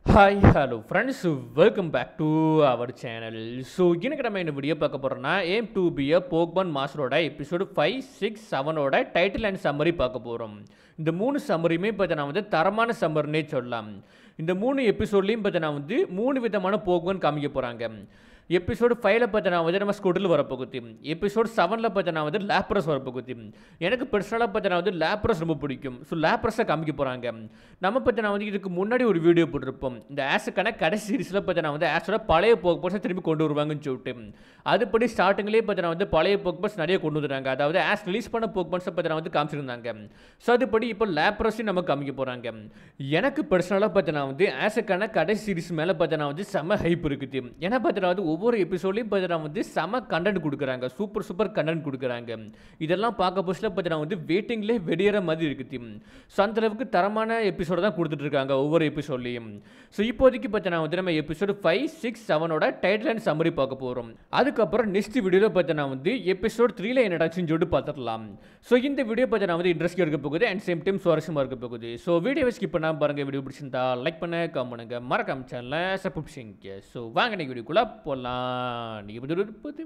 hi hello friends welcome back to our channel so இன்னைக்கு நம்ம என்ன வீடியோ பார்க்க போகிறோம்னா aim to be a Pokemon மாஸ்டரோட எபிசோடு ஃபைவ் சிக்ஸ் செவனோட டைட்டில் அண்ட் சம்மரி பார்க்க போகிறோம் இந்த மூணு சம்மரியுமே பார்த்தீங்கன்னா வந்து தரமான சம்மர்னே சொல்லலாம் இந்த மூணு எபிசோட்லேயும் பார்த்தீங்கன்னா வந்து மூணு விதமான போக்மன் காமிக்க போகிறாங்க எபிசோடு ஃபைவ்ல பார்த்தனா வந்து நம்ம ஸ்கூட்டில் வரப்போகுது எபிசோட் செவனில் பார்த்தனா வந்து லேப்ரஸ் வரப்போகுது எனக்கு பர்சனலாக பார்த்தனா வந்து லேப்ரஸ் ரொம்ப பிடிக்கும் ஸோ லேப்ரஸை காமிக்க போகிறாங்க நம்ம பார்த்தனா வந்து இதுக்கு முன்னாடி ஒரு வீடியோ போட்டிருப்போம் இந்த ஆஸுக்கான கடைசி சீரிஸில் பார்த்தனா வந்து ஆஸோட பழைய போக்பர்ஸை திரும்பி கொண்டு வருவாங்கன்னு சொல்லிட்டு அதுபடி ஸ்டார்டிங்லேயே பார்த்தனா வந்து பழைய போக்பர்ஸ் நிறைய கொண்டு வந்துட்டாங்க அதாவது ஆஸ் ரிலீஸ் பண்ண போக்பர்ஸை பார்த்தனா வந்து காமிச்சிருந்தாங்க ஸோ அதுபடி இப்போ லேப்ரஸையும் நம்ம காமிக்க போகிறாங்க எனக்கு பர்சனலாக பார்த்தனா வந்து ஆஸுக்கான கடைசி சீரிஸ் மேலே பார்த்தனா வந்து செம்ம ஹைப் இருக்குது ஏன்னா பார்த்தனா வந்து ஒவ்வொரு எபிசோட்லையும் பார்த்தீங்கன்னா வந்து செம கண்டென்ட் கொடுக்குறாங்க சூப்பர் சூப்பர் கண்டென்ட் கொடுக்குறாங்க இதெல்லாம் பார்க்க போஸ்ட்டில் பார்த்தீங்கன்னா வந்து வெயிட்டிங்லேயே வெடியற மாதிரி இருக்குது ஸோ அந்த அளவுக்கு தரமான எபிசோடு தான் கொடுத்துட்ருக்காங்க ஒவ்வொரு எபிசோட்லையும் ஸோ இப்போதைக்கு பார்த்தீங்கன்னா வந்து நம்ம எபிசோடு ஃபைவ் சிக்ஸ் செவனோட டைட்டில் அண்ட் சம்மரி பார்க்க போகிறோம் அதுக்கப்புறம் நெக்ஸ்ட் வீடியோவில் பார்த்தீங்கன்னா வந்து எபிசோட் த்ரீல என்னடாச்சுன்னு சொல்லிட்டு பார்த்துடலாம் ஸோ இந்த வீடியோ பார்த்தீங்கன்னா வந்து இன்ட்ரெஸ்ட் இருக்க போகுது அண்ட் சேம் டைம் சுவாரஸ்யமாக இருக்க போகுது ஸோ வீடியோவை ஸ்கிப் பண்ணாமல் பாருங்கள் வீடியோ பிடிச்சிருந்தா லைக் பண்ண கம் பண்ணுங்க மறக்காம சேனலை சப்ஸ்கிரைப் செய்யுங்க ஸோ வாங்க இன்னைக்கு வீடியோக்குள்ளே போகலாம் நீங்கள் பதில் இருப்பது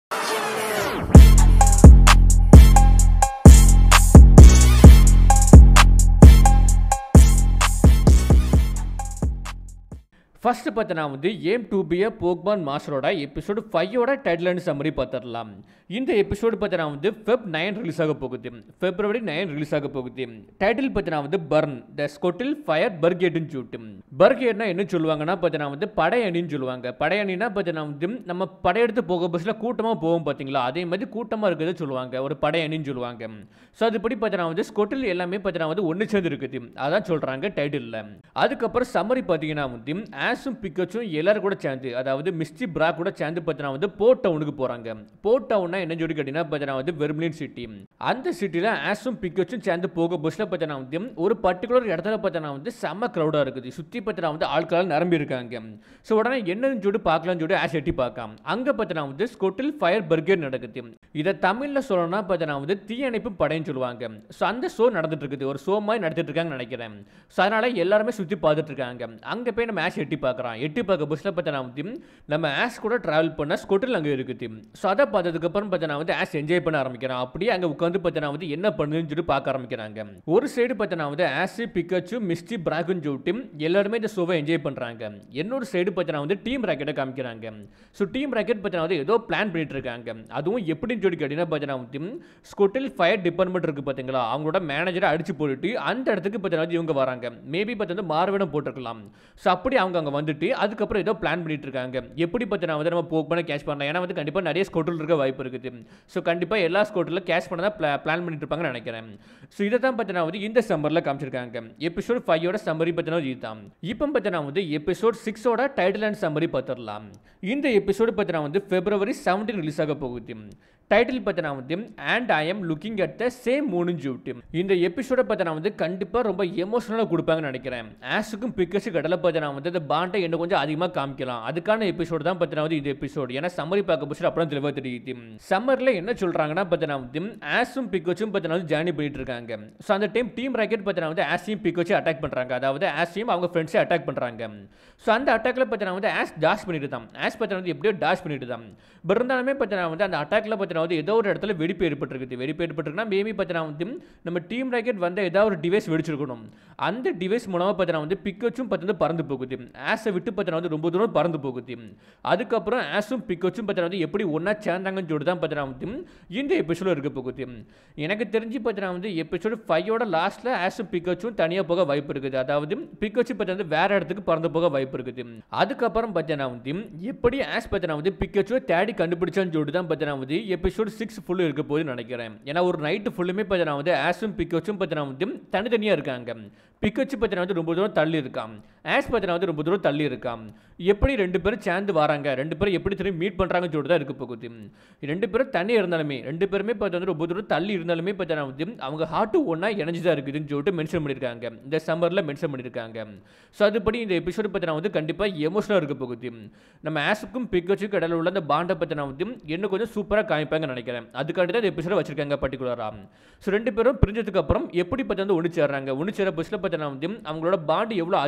ஃபர்ஸ்ட் பார்த்தனா வந்து ஏம் டூ பி போக்பான் மாஸ்டரோட எபிசோடு ஃபைவோட டைட்டில் அண்ட் சம்மரி பார்த்துடலாம் இந்த எபிசோடு பார்த்தனா வந்து ஃபெப் நைன் ரிலீஸ் ஆக போகுது பிப்ரவரி நைன் ரிலீஸ் ஆக போகுது டைட்டில் பார்த்தனா வந்து பர்ன் த ஸ்கொட்டில் ஃபயர் பர்கேட்னு சொல்லிட்டு பர்கேட்னா என்ன சொல்லுவாங்கன்னா பார்த்தனா வந்து படையணின்னு சொல்லுவாங்க படையணினா பார்த்தனா வந்து நம்ம படையெடுத்து போக பஸ்ஸில் கூட்டமாக போவோம் பார்த்தீங்களா அதே மாதிரி கூட்டமாக இருக்கிறத சொல்லுவாங்க ஒரு படையணின்னு சொல்லுவாங்க ஸோ அதுபடி பார்த்தனா வந்து ஸ்கொட்டில் எல்லாமே பார்த்தனா வந்து ஒன்று சேர்ந்து இருக்குது அதான் சொல்கிறாங்க டைட்டிலில் அதுக்கப்புறம் சம்மரி பார்த்தீங்கன்னா வந்து ஆஸும் பிக்கச்சும் எல்லாரும் கூட சேர்ந்து அதாவது மிஸ்டி பிரா கூட சேர்ந்து பார்த்தீங்கன்னா வந்து போர்ட் டவுனுக்கு போகிறாங்க போர்ட் டவுன்னா என்ன சொல்லி கேட்டீங்கன்னா பார்த்தீங்கன்னா வந்து வெர்மிலின் சிட்டி அந்த சிட்டியில் ஆஸும் பிக்கச்சும் சேர்ந்து போக பஸ்ஸில் பார்த்தீங்கன்னா வந்து ஒரு பர்டிகுலர் இடத்துல பார்த்தீங்கன்னா வந்து செம்ம க்ரௌடாக இருக்குது சுற்றி பார்த்தீங்கன்னா வந்து ஆட்களால் நிரம்பி இருக்காங்க ஸோ உடனே என்னன்னு சொல்லிட்டு பார்க்கலாம்னு சொல்லிட்டு ஆஸ் எட்டி பார்க்கலாம் அங்கே பார்த்தீங்கன்னா வந்து ஸ்கொட்டில் ஃபயர் பர்கேட் நடக்குது இதை தமிழில் சொல்லணும்னா பார்த்தீங்கன்னா வந்து தீயணைப்பு படைன்னு சொல்லுவாங்க ஸோ அந்த ஷோ நடந்துட்டு இருக்குது ஒரு ஷோ மாதிரி நடத்திட்டு இருக்காங்கன்னு நினைக்கிறேன் ஸோ அதனால் எல்லாருமே சுற்றி பார்த்துட்டு இருக்காங்க அங்கே போய் நம்ம ஆஸ் எட்டி பார்க்குறான் எட்டி பார்க்க பஸ்ஸில் பார்த்தீங்கன்னா வந்து நம்ம ஆஸ் கூட ட்ராவல் பண்ண ஸ்கொட்டில் அங்கே இருக்குது ஸோ அதை பார்த்ததுக்கப்புறம் பார்த்தீங்கன்னா வந்து ஆஸ் என்ஜாய் பண்ண ஆரம்பிக்கிறான் அப்படியே அங்கே உட்காந்து பார்த்தீங்கன்னா வந்து என்ன பண்ணுதுன்னு சொல்லி பார்க்க ஆரம்பிக்கிறாங்க ஒரு சைடு பார்த்தீங்கன்னா வந்து ஆஸ் பிக்கச்சு மிஸ்டி பிராக்குன்னு சொல்லிட்டு எல்லாருமே இந்த ஷோவை என்ஜாய் பண்ணுறாங்க இன்னொரு சைடு பார்த்தீங்கன்னா வந்து டீம் ராக்கெட்டை காமிக்கிறாங்க ஸோ டீம் ராக்கெட் பார்த்தீங்கன்னா வந்து ஏதோ பிளான் பண்ணிட்டு இருக்காங்க அதுவும் எப்படின்னு சொல்லி கேட்டீங்கன்னா பார்த்தீங்கன்னா வந்து ஸ்கொட்டில் ஃபயர் டிபார்ட்மெண்ட் இருக்குது பார்த்தீங்களா அவங்களோட மேனேஜரை அடிச்சு போட்டுட்டு அந்த இடத்துக்கு பார்த்தீங்கன்னா வந்து இவங்க வராங்க மேபி பார்த்தீங்கன்னா மார்வேடம் போட்டிருக்கலாம் ஸோ அப்படி அவங்க அங்கே வந்துட்டு அதுக்கப்புறம் ஏதோ பிளான் பண்ணிட்டு இருக்காங்க எப்படி பார்த்தீங்கன்னா வந்து நம்ம போக் பண்ண கேஷ் பண்ணலாம் ஏன்னா வந்து கண்டிப்பாக நிறைய ஸ்கோட்டில் இருக்க வாய்ப்பு இருக்குது ஸோ கண்டிப்பாக எல்லா ஸ்கோட்டில் கேஷ் பண்ண தான் பிளான் பண்ணிட்டு இருப்பாங்கன்னு நினைக்கிறேன் ஸோ இதை தான் பார்த்தீங்கன்னா வந்து இந்த சம்மரில் காமிச்சிருக்காங்க எபிசோட் ஃபைவோட சம்மரி பார்த்தீங்கன்னா இதுதான் இப்போ பார்த்தீங்கன்னா வந்து எபிசோட் சிக்ஸோட டைட்டில் அண்ட் சம்மரி பார்த்துடலாம் இந்த எபிசோடு பார்த்தீங்கன்னா வந்து பிப்ரவரி செவன்டீன் ரிலீஸ் ஆக போகுது டைட்டில் பார்த்தீங்கன்னா வந்து and I am looking at the same மூணு ஜூட்டு இந்த எபிசோட பார்த்தீங்கன்னா வந்து கண்டிப்பாக ரொம்ப எமோஷனலாக கொடுப்பாங்கன்னு நினைக்கிறேன் ஆஸுக்கும் பிக்கஸு கடலை பார்த்தீங்கன்னா வந்து இந்த பாண்டை என்ன கொஞ்சம் அதிகமாக காமிக்கலாம் அதுக்கான எபிசோடு தான் பார்த்தீங்கன்னா வந்து இது எபிசோடு ஏன்னா சம்மரி பார்க்க போச்சு அப்புறம் தெளிவாக தெரியுது சம்மரில் என்ன சொல்கிறாங்கன்னா பார்த்தீங்கன்னா வந்து ஆஸும் பிக்கோச்சும் பார்த்தீங்கன்னா வந்து ஜேர்னி பண்ணிட்டு இருக்காங்க ஸோ அந்த டைம் டீம் ராக்கெட் பார்த்தீங்கன்னா வந்து ஆஸையும் பிக்கோச்சும் அட்டாக் பண்ணுறாங்க அதாவது ஆஸையும் அவங்க ஃப்ரெண்ட்ஸை அட்டாக் பண்ணுறாங்க ஸோ அந்த அட்டாக்ல பார்த்தீங்கன்னா வந்து ஆஸ் டாஷ் பண்ணிட்டு தான் ஆஸ் பார்த்தீங்கன்னா வந்து எப்படியோ டாஷ் பண்ணிட்டு தான் பட் இருந்தாலுமே பார்த்தீங்கன்னா வந்து அந்த அட்டாக்ல பார்த்தீங்கன்னா வந்து ஏதோ ஒரு இடத்துல வெடிப்பு ஏற்பட்டிருக்குது வெடிப்பு ஏற்பட்டிருக்குன்னா மேபி பார்த்தீங்கன்னா வந்து நம்ம டீம் ராக்கெட் வந்து ஏதாவது ஒரு டிவைஸ் வெடிச்சிருக்கணும் அந்த டிவைஸ் மூலமாக பார்த்தீங்கன்னா வந்து பிக்கச்சும் பார்த்தீங்கன்னா பறந்து போகுது ஆஸை விட்டு பார்த்தீங்கன்னா வந்து ரொம்ப தூரம் பறந்து போகுது அதுக்கப்புறம் ஆஸும் பிக்கச்சும் பார்த்தீங்கன்னா வந்து எப்படி ஒன்றா சேர்ந்தாங்கன்னு சொல்லிட்டு தான் பார்த்தீங்கன்னா வந்து இந்த எபிசோடு இருக்க போகுது எனக்கு தெரிஞ்சு பார்த்தீங்கன்னா வந்து எபிசோடு ஃபைவோட லாஸ்ட்டில் ஆஸும் பிக்கச்சும் தனியாக போக வாய்ப்பு இருக்குது அதாவது பிக்கச்சு பார்த்தீங்கன்னா வந்து வேற இடத்துக்கு பறந்து போக வாய்ப்பு இருக்குது அதுக்கப்புறம் பார்த்தீங்கன்னா வந்து எப்படி ஆஸ் பார்த்தீங்கன்னா வந்து பிக்கச்சுவை தேடி கண்டுபிடிச்சான்னு சொல்லிட்டு தான் பார்த்தீங்கன்னா வந்து எபிசோடு சிக்ஸ் ஃபுல்லு இருக்க போகுதுன்னு நினைக்கிறேன் ஏன்னா ஒரு நைட்டு ஃபுல்லுமே பார்த்தீங்கன்னா வந்து ஆஸும் பிக்கச்சும் பார்த்தீங்கன்னா வந்து தனித்தனியாக இருக்காங்க பிக்கச்சு பார்த்தீங்கன்னா வந்து ரொம்ப தூரம் தள்ளி இருக்கான் ஆஸ் பார்த்தீங்கன்னா வந்து ரொம்ப தூரம் தள்ளி இருக்கான் எப்படி ரெண்டு பேரும் சேர்ந்து வராங்க ரெண்டு பேரும் எப்படி திரும்பி மீட் பண்ணுறாங்கன்னு சொல்லிட்டு தான் இருக்க போகுது ரெண்டு பேரும் தனியாக இருந்தாலுமே ரெண்டு பேருமே பார்த்து வந்து ரொம்ப தூரம் தள்ளி இருந்தாலுமே பார்த்தீங்கன்னா வந்து அவங்க ஹார்ட்டு ஒன்றா இணைஞ்சு தான் இருக்குதுன்னு சொல்லிட்டு மென்ஷன் பண்ணியிருக்காங்க இந்த சம்மரில் மென்ஷன் பண்ணியிருக்காங்க ஸோ அதுபடி இந்த எபிசோடு பார்த்தீங்கன்னா வந்து கண்டிப்பாக எமோஷனாக இருக்க போகுது நம்ம ஆஸுக்கும் பிக்கச்சுக்கும் இடையில உள்ள அந்த பாண்டை பார்த்தீங்கன்னா வந்து இன்னும் கொஞ்சம் சூப்பராக காமிப்பாங்கன்னு நினைக்கிறேன் அதுக்காண்டி தான் இந்த எபிசோட வச்சிருக்காங்க பர்டிகுலராக ஸோ ரெண்டு பேரும் பிரிஞ்சதுக்கு அப்புறம் எப்படி பார்த்து வந்து ஒன்று சேர்றாங்க ஒன்று சேர பஸ்ஸில் பார்த்தீங்கன்னா வந்து அவங்களோட பாண்டு எவ்வளோ அதிகமாக இருக்குன்னு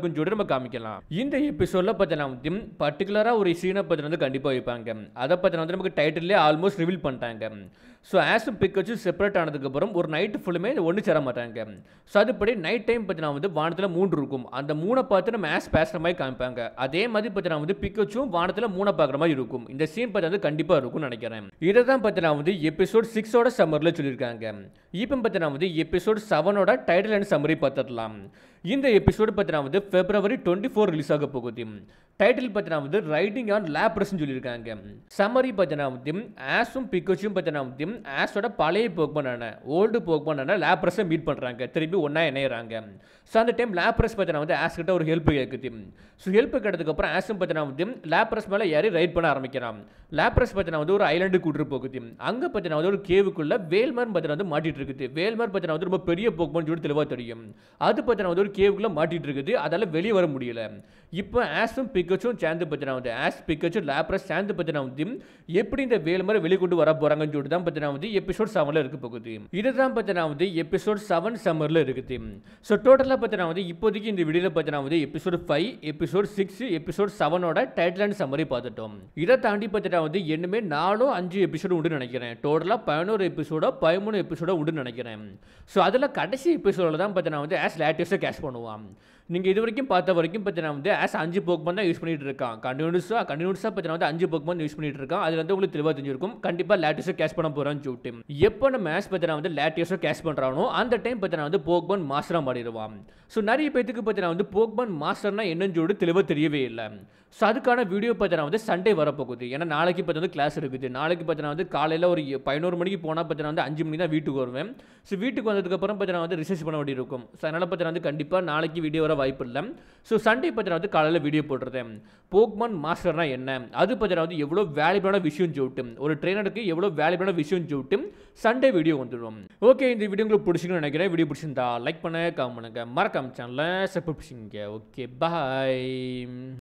இருக்குன்னு சொல்லிட்டு நம்ம காமிக்கலாம் இந்த எபிசோட்ல பார்த்தீங்கன்னா வந்து பர்டிகுலராக ஒரு சீனை பற்றி வந்து கண்டிப்பாக வைப்பாங்க அதை பற்றின வந்து நமக்கு டைட்டிலே ஆல்மோஸ்ட் ரிவீல் பண்ணிட்டாங்க ஸோ ஆஸும் பிக்கச்சும் செப்பரேட் ஆனதுக்கப்புறம் ஒரு நைட்டு ஃபுல்லுமே ஒன்று சேர மாட்டாங்க ஸோ அதுபடி நைட் டைம் பார்த்தீங்கன்னா வந்து வானத்தில் மூன்று இருக்கும் அந்த மூணை பார்த்து நம்ம ஆஸ் பேசுகிற மாதிரி காமிப்பாங்க அதே மாதிரி பார்த்தீங்கன்னா வந்து பிக்கச்சும் வானத்தில் மூணை பார்க்குற மாதிரி இருக்கும் இந்த சீன் பார்த்து வந்து கண்டிப்பாக இருக்கும்னு நினைக்கிறேன் இதை தான் பார்த்தீங்கன்னா வந்து எபிசோட் சிக்ஸோட சம்மரில் சொல்லியிருக்காங்க இப்போ பார்த்தீங்கன்னா வந்து எபிசோட் செவனோட டைட்டில் அண்ட் சம்மரி பார்த்துடலாம் இந்த எபிசோடு பார்த்தீங்கன்னா வந்து பிப்ரவரி டுவெண்ட்டி ஃபோர் ரிலீஸ் ஆக போகுது டைட்டில் பார்த்தீங்கன்னா வந்து ரைட்டிங் ஆன் லேப்ரஸ்ன்னு சொல்லியிருக்காங்க சம்மரி பார்த்தீங்கன்னா வந்து ஆஸும் பிக்கோச்சும் பார்த்தீங்கன்னா வந்து ஆஸோட பழைய போக்மனான ஓல்டு போக்மனான லேப்ரஸை மீட் பண்ணுறாங்க திருப்பி ஒன்றா இணையிறாங்க ஸோ அந்த டைம் லேப்ரஸ் பார்த்தீங்கன்னா வந்து ஆஸ் கிட்ட ஒரு ஹெல்ப் கேட்குது ஸோ ஹெல்ப் கேட்டதுக்கப்புறம் ஆஸும் பார்த்தீங்கன்னா வந்து லேப்ரஸ் மேலே ஏறி ரைட் பண்ண ஆரம்பிக்கிறான் லேப்ரஸ் பார்த்தீங்கன்னா வந்து ஒரு ஐலாண்டு கூட்டு போகுது அங்கே பார்த்தீங்கன்னா வந்து ஒரு கேவுக்குள்ள வேல்மார் பார்த்தீங்கன்னா வந்து மாட்டிட்டு இருக்குது வேல்மார் பார்த்தீங்கன்னா வந்து ரொம்ப பெரிய போக்மன் சொல்லி தெளிவாக தெரியும் அது பார்த்தீங்கன்னா வந்து ஒரு கேவுக்குள்ள மாட்டிட்டு இருக்குது அதால வெளியே வர முடியல இப்போ ஆஸும் பிக்கச்சும் சேர்ந்து பார்த்தீங்கன்னா வந்து ஆஸ் பிக்கச்சும் லேப்ரஸ் சேர்ந்து பார்த்தீங்கன்னா வந்து எப்படி இந்த வேல்மாரை வெளிக்கொண்டு வர போறாங்கன்னு சொல்லிட்டு தான் பார்த்தீங்கன்னா வந்து எபிசோட் செவனில் இருக்க போகுது இதுதான் பார்த்தீங்கன்னா வந்து எபிசோட் செவன் சம்மரில் இருக்குது ஸோ டோட்டலாக பார்த்தீங்கன்னா வந்து இப்போதைக்கு இந்த வீடியோவில் பார்த்தீங்கன்னா வந்து episode five episode six episode செவனோட டைட்டில் அண்ட் சம்மரி பார்த்துட்டோம் இதை தாண்டி பார்த்தீங்கன்னா வந்து இன்னுமே நாலும் அஞ்சு எபிசோடு உண்டு நினைக்கிறேன் டோட்டலாக பதினோரு எபிசோடோ பதிமூணு எபிசோடோ உண்டு நினைக்கிறேன் ஸோ அதில் கடைசி எபிசோடில் தான் பார்த்தீங்கன்னா வந்து ஆஸ் லேட்டஸ்ட்டாக கேஷ் பண்ணுவான் நீங்கள் இது வரைக்கும் பார்த்த வரைக்கும் பார்த்தீங்கன்னா வந்து ஆஸ் அஞ்சு போக்மன் தான் யூஸ் பண்ணிட்டு இருக்கான் கண்டினியூஸாக கண்டினியூஸாக பார்த்தீங்கன்னா வந்து அஞ்சு போக்மன் யூஸ் பண்ணிட்டு இருக்கான் அதில் வந்து உங்களுக்கு தெளிவாக தெரிஞ்சிருக்கும் கண்டிப்பாக லேட்டஸ்ட்டாக கேஷ் பண்ண போகிறான்னு சொல்லிட்டு எப்போ நம்ம மேட்ச் பார்த்தீங்கன்னா வந்து லேட்டஸ்ட்டாக கேஷ் பண்ணுறானோ அந்த டைம் பார்த்தீங்கன்னா வந்து போக்மன் மாஸ்டராக மாறிடுவான் ஸோ நிறைய பேத்துக்கு பார்த்தீங்கன்னா வந்து போக்மன் மாஸ்டர்னா என்னன்னு சொல்லிட்டு தெளிவாக தெரியவே இல்லை ஸோ அதுக்கான வீடியோ பார்த்தீங்கன்னா வந்து சண்டே வரப்போகுது ஏன்னா நாளைக்கு பார்த்தீங்கன்னா கிளாஸ் இருக்குது நாளைக்கு பார்த்தீங்கன்னா வந்து காலையில் ஒரு பதினோரு மணிக்கு போனால் பார்த்தீங்கன்னா வந்து அஞ்சு மணி தான் வீட்டுக்கு வருவேன் ஸோ வீட்டுக்கு வந்ததுக்கப்புறம் பார்த்தீங்கன்னா வந்து ரிசர்ச் பண்ண வேண்டி இருக்கும் ஸோ அதனால் பார்த்தீங்கன்னா வந்து கண்டிப்பாக நாளைக்கு வீடியோ வர வாய்ப்பு இல்லை ஸோ சண்டே பார்த்தீங்கன்னா வந்து காலையில் வீடியோ போட்டுருந்தேன் போக்மான் மாஸ்டர்னா என்ன அது பார்த்தீங்கன்னா வந்து எவ்வளோ வேல்யூபிளான விஷயம் சொல்லிட்டு ஒரு ட்ரெயினருக்கு எவ்வளோ வேல்யூபிளான விஷயம் சொல்லிட்டு சண்டே வீடியோ வந்துடும் ஓகே இந்த வீடியோ உங்களுக்கு பிடிச்சிங்கன்னு நினைக்கிறேன் வீடியோ பிடிச்சிருந்தா லைக் பண்ண காம் பண்ணுங்க மறக்காம சேனலை சப்போர்ட் பிடிச்சிங்க ஓகே பாய்